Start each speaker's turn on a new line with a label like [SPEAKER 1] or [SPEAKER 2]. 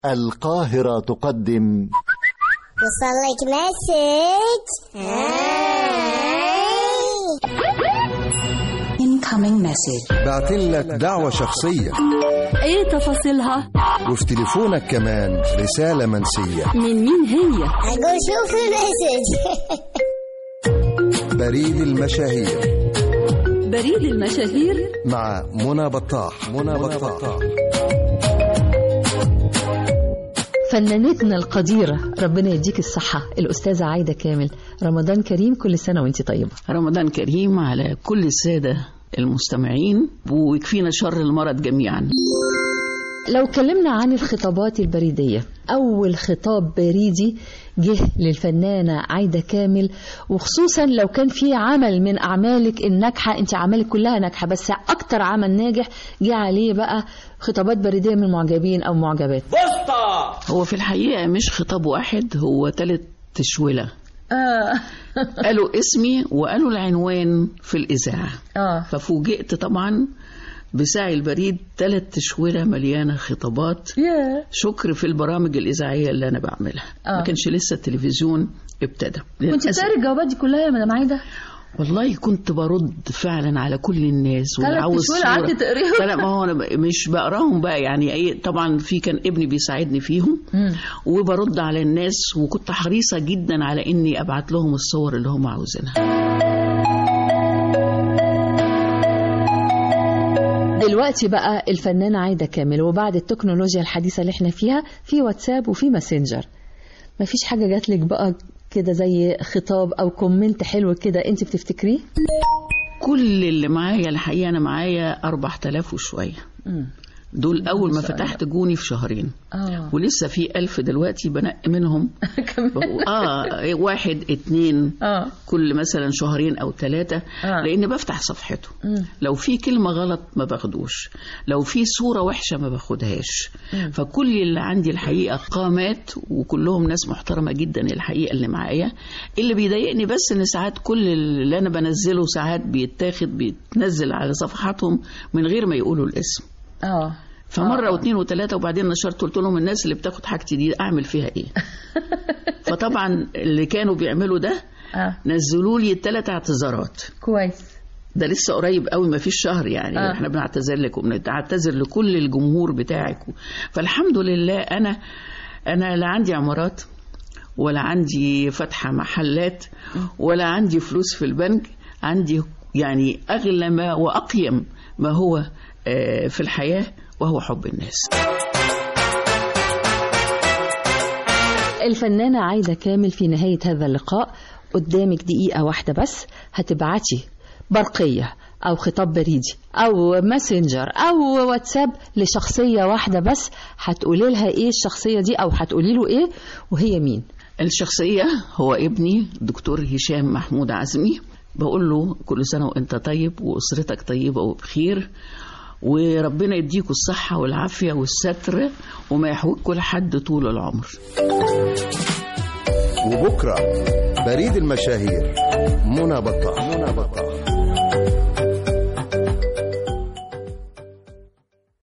[SPEAKER 1] القاهرة تقدم
[SPEAKER 2] وصل لك مسج
[SPEAKER 3] incoming message
[SPEAKER 4] بعتلك دعوة شخصية
[SPEAKER 5] ايه تفاصيلها
[SPEAKER 4] وفي تليفونك كمان رسالة منسية
[SPEAKER 5] من مين هي
[SPEAKER 2] اقول شوف المسج
[SPEAKER 4] بريد المشاهير
[SPEAKER 5] بريد المشاهير
[SPEAKER 4] مع منى بطاح منى بطاح
[SPEAKER 6] فنانتنا القديرة ربنا يديك الصحة الأستاذة عايدة كامل رمضان كريم كل سنة وانت طيبة
[SPEAKER 7] رمضان كريم على كل السادة المستمعين ويكفينا شر المرض جميعا
[SPEAKER 6] لو اتكلمنا عن الخطابات البريدية أول خطاب بريدي جه للفنانة عايدة كامل وخصوصا لو كان في عمل من أعمالك الناجحة أنت أعمالك كلها ناجحة بس أكتر عمل ناجح جه عليه بقى خطابات بريدية من معجبين أو معجبات
[SPEAKER 7] هو في الحقيقة مش خطاب واحد هو تلت تشولة قالوا اسمي وقالوا العنوان في الإذاعة
[SPEAKER 6] آه.
[SPEAKER 7] ففوجئت طبعا بسعي البريد ثلاث تشويلة مليانة خطابات
[SPEAKER 6] ياه
[SPEAKER 7] شكر في البرامج الإذاعية اللي أنا بعملها
[SPEAKER 6] آه.
[SPEAKER 7] ما كانش لسه التلفزيون ابتدى
[SPEAKER 6] كنت
[SPEAKER 7] للأسف.
[SPEAKER 6] بتقري الجوابات دي كلها يا مدام عايدة
[SPEAKER 7] والله كنت برد فعلا على كل الناس
[SPEAKER 6] ثلاث
[SPEAKER 7] وعاوز
[SPEAKER 6] تشويلة
[SPEAKER 7] صورة.
[SPEAKER 6] قعدت تقريهم؟
[SPEAKER 7] لا ما هو انا ب- مش بقراهم بقى يعني اي طبعا في كان ابني بيساعدني فيهم
[SPEAKER 6] مم.
[SPEAKER 7] وبرد على الناس وكنت حريصه جدا على اني ابعت لهم الصور اللي هم عاوزينها
[SPEAKER 6] دلوقتي بقى الفنانة عايدة كامل وبعد التكنولوجيا الحديثة اللي احنا فيها في واتساب وفي ماسنجر مفيش حاجة جات لك بقى كده زي خطاب او كومنت حلو كده انت بتفتكريه
[SPEAKER 7] كل اللي معايا الحقيقه انا معايا 4000 وشويه دول اول ما فتحت جوني في شهرين
[SPEAKER 6] اه
[SPEAKER 7] ولسه في ألف دلوقتي بنقي منهم اه واحد اتنين
[SPEAKER 6] اه
[SPEAKER 7] كل مثلا شهرين او ثلاثة
[SPEAKER 6] آه.
[SPEAKER 7] لان بفتح صفحته
[SPEAKER 6] مم.
[SPEAKER 7] لو في كلمة غلط ما باخدوش لو في صورة وحشة ما باخدهاش فكل اللي عندي الحقيقة قامات وكلهم ناس محترمة جدا الحقيقة اللي معايا اللي بيضايقني بس ان ساعات كل اللي انا بنزله ساعات بيتاخد بيتنزل على صفحاتهم من غير ما يقولوا الاسم
[SPEAKER 6] اه
[SPEAKER 7] فمره
[SPEAKER 6] آه.
[SPEAKER 7] واثنين وثلاثه وبعدين نشرت قلت لهم الناس اللي بتاخد حاجتي دي اعمل فيها ايه فطبعا اللي كانوا بيعملوا ده
[SPEAKER 6] اه
[SPEAKER 7] نزلوا لي ثلاث اعتذارات
[SPEAKER 6] كويس
[SPEAKER 7] ده لسه قريب قوي ما فيش شهر يعني
[SPEAKER 6] آه.
[SPEAKER 7] آه. احنا بنعتذر لك وبنعتذر لكل الجمهور بتاعك فالحمد لله انا انا لا عندي عمارات ولا عندي فتحه محلات ولا عندي فلوس في البنك عندي يعني اغلى ما واقيم ما هو آه، في الحياه وهو حب الناس
[SPEAKER 6] الفنانة عايدة كامل في نهاية هذا اللقاء قدامك دقيقة واحدة بس هتبعتي برقية أو خطاب بريدي أو ماسنجر أو واتساب لشخصية واحدة بس هتقولي لها إيه الشخصية دي أو هتقولي له إيه وهي مين
[SPEAKER 7] الشخصية هو ابني دكتور هشام محمود عزمي بقول له كل سنة وانت طيب وأسرتك طيبة وبخير وربنا يديكوا الصحة والعافية والستر وما يحوج كل حد طول العمر
[SPEAKER 4] وبكرة بريد المشاهير منى بطاح منى بطاح